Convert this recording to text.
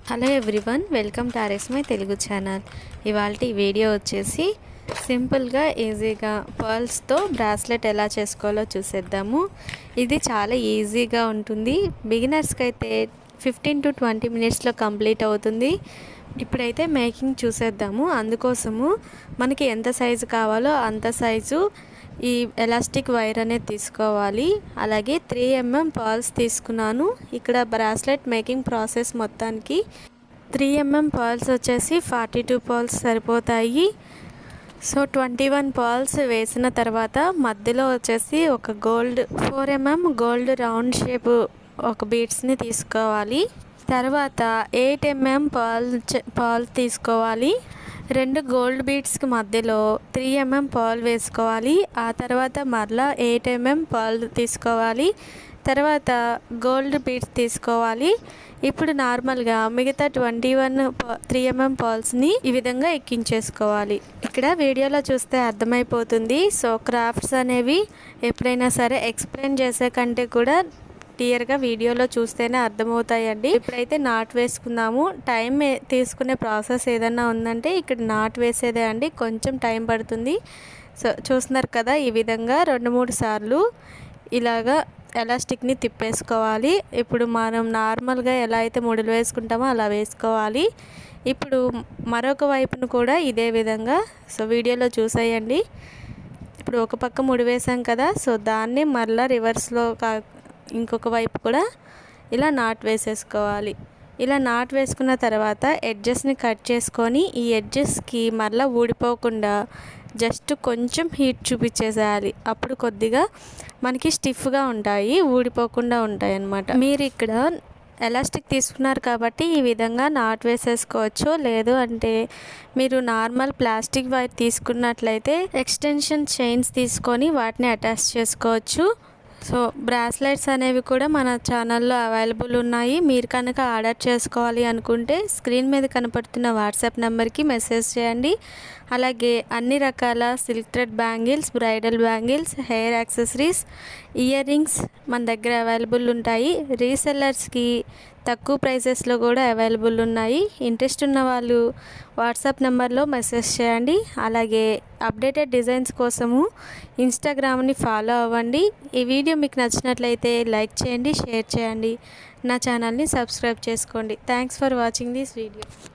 hello everyone welcome to RS my Telugu channel ఇవాళ ఈ video వచ్చేసి సింపుల్గా ఈజీగా పర్ల్స్తో బ్రాస్లెట్ ఎలా చేసుకోవాలో చూసేద్దాము ఇది చాలా ఈజీగా ఉంటుంది బిగినర్స్కి అయితే ఫిఫ్టీన్ టు ట్వంటీ మినిట్స్లో కంప్లీట్ అవుతుంది ఇప్పుడైతే మేకింగ్ చూసేద్దాము అందుకోసము మనకి ఎంత సైజు కావాలో అంత సైజు ఈ ఎలాస్టిక్ వైర్ అనేది తీసుకోవాలి అలాగే త్రీ ఎంఎం పర్ల్స్ తీసుకున్నాను ఇక్కడ బ్రాస్లెట్ మేకింగ్ ప్రాసెస్ మొత్తానికి త్రీ ఎంఎం పర్ల్స్ వచ్చేసి ఫార్టీ టూ పర్ల్స్ సరిపోతాయి సో ట్వంటీ వన్ పర్ల్స్ వేసిన తర్వాత మధ్యలో వచ్చేసి ఒక gold four MM gold round shape ఒక బీడ్స్ని తీసుకోవాలి తర్వాత ఎయిట్ ఎంఎం పర్ల్ పర్ల్ తీసుకోవాలి రెండు గోల్డ్ బీడ్స్కి మధ్యలో త్రీ ఎంఎం పర్ల్ వేసుకోవాలి ఆ తర్వాత మరలా ఎయిట్ ఎంఎం పర్ల్ తీసుకోవాలి తర్వాత గోల్డ్ బీడ్స్ తీసుకోవాలి ఇప్పుడు నార్మల్గా మిగతా ట్వంటీ వన్ త్రీ ఎంఎం పర్ల్స్ని ఈ విధంగా ఎక్కించేసుకోవాలి ఇక్కడ వీడియోలో చూస్తే అర్థమైపోతుంది సో క్రాఫ్ట్స్ అనేవి ఎప్పుడైనా సరే ఎక్స్ప్లెయిన్ చేసే కంటే కూడా క్లియర్గా వీడియోలో చూస్తేనే అర్థమవుతాయండి ఇప్పుడైతే నాట్ వేసుకుందాము టైం తీసుకునే ప్రాసెస్ ఏదన్నా ఉందంటే ఇక్కడ నాట్ వేసేదే అండి కొంచెం టైం పడుతుంది సో చూస్తున్నారు కదా ఈ విధంగా రెండు మూడు సార్లు ఇలాగా ఎలాస్టిక్ని తిప్పేసుకోవాలి ఇప్పుడు మనం నార్మల్గా ఎలా అయితే ముడులు వేసుకుంటామో అలా వేసుకోవాలి ఇప్పుడు మరొక వైపును కూడా ఇదే విధంగా సో వీడియోలో చూసేయండి ఇప్పుడు ఒక పక్క ముడి వేసాం కదా సో దాన్ని మరలా రివర్స్లో కా ఇంకొక వైపు కూడా ఇలా నాట్ వేసేసుకోవాలి ఇలా నాట్ వేసుకున్న తర్వాత ఎడ్జెస్ని కట్ చేసుకొని ఈ ఎడ్జెస్కి మరలా ఊడిపోకుండా జస్ట్ కొంచెం హీట్ చూపించేసేయాలి అప్పుడు కొద్దిగా మనకి స్టిఫ్గా ఉంటాయి ఊడిపోకుండా ఉంటాయి అన్నమాట మీరు ఇక్కడ ఎలాస్టిక్ తీసుకున్నారు కాబట్టి ఈ విధంగా నాట్ వేసేసుకోవచ్చు లేదు అంటే మీరు నార్మల్ ప్లాస్టిక్ వైర్ తీసుకున్నట్లయితే ఎక్స్టెన్షన్ చైన్స్ తీసుకొని వాటిని అటాచ్ చేసుకోవచ్చు సో బ్రాస్లెట్స్ అనేవి కూడా మన ఛానల్లో అవైలబుల్ ఉన్నాయి మీరు కనుక ఆర్డర్ చేసుకోవాలి అనుకుంటే స్క్రీన్ మీద కనపడుతున్న వాట్సాప్ నెంబర్కి మెసేజ్ చేయండి అలాగే అన్ని రకాల silk thread bangles bridal bangles hair accessories earrings మన దగ్గర అవైలబుల్ ఉంటాయి రీసెల్లర్స్కి తక్కువ ప్రైసెస్లో కూడా అవైలబుల్ ఉన్నాయి ఇంట్రెస్ట్ ఉన్న వాళ్ళు వాట్సాప్ నెంబర్లో మెసేజ్ చేయండి అలాగే అప్డేటెడ్ డిజైన్స్ కోసము ఇన్స్టాగ్రామ్ని ఫాలో అవ్వండి ఈ వీడియో మీకు నచ్చినట్లయితే లైక్ చేయండి షేర్ చేయండి నా ఛానల్ని సబ్స్క్రైబ్ చేసుకోండి thanks for watching this video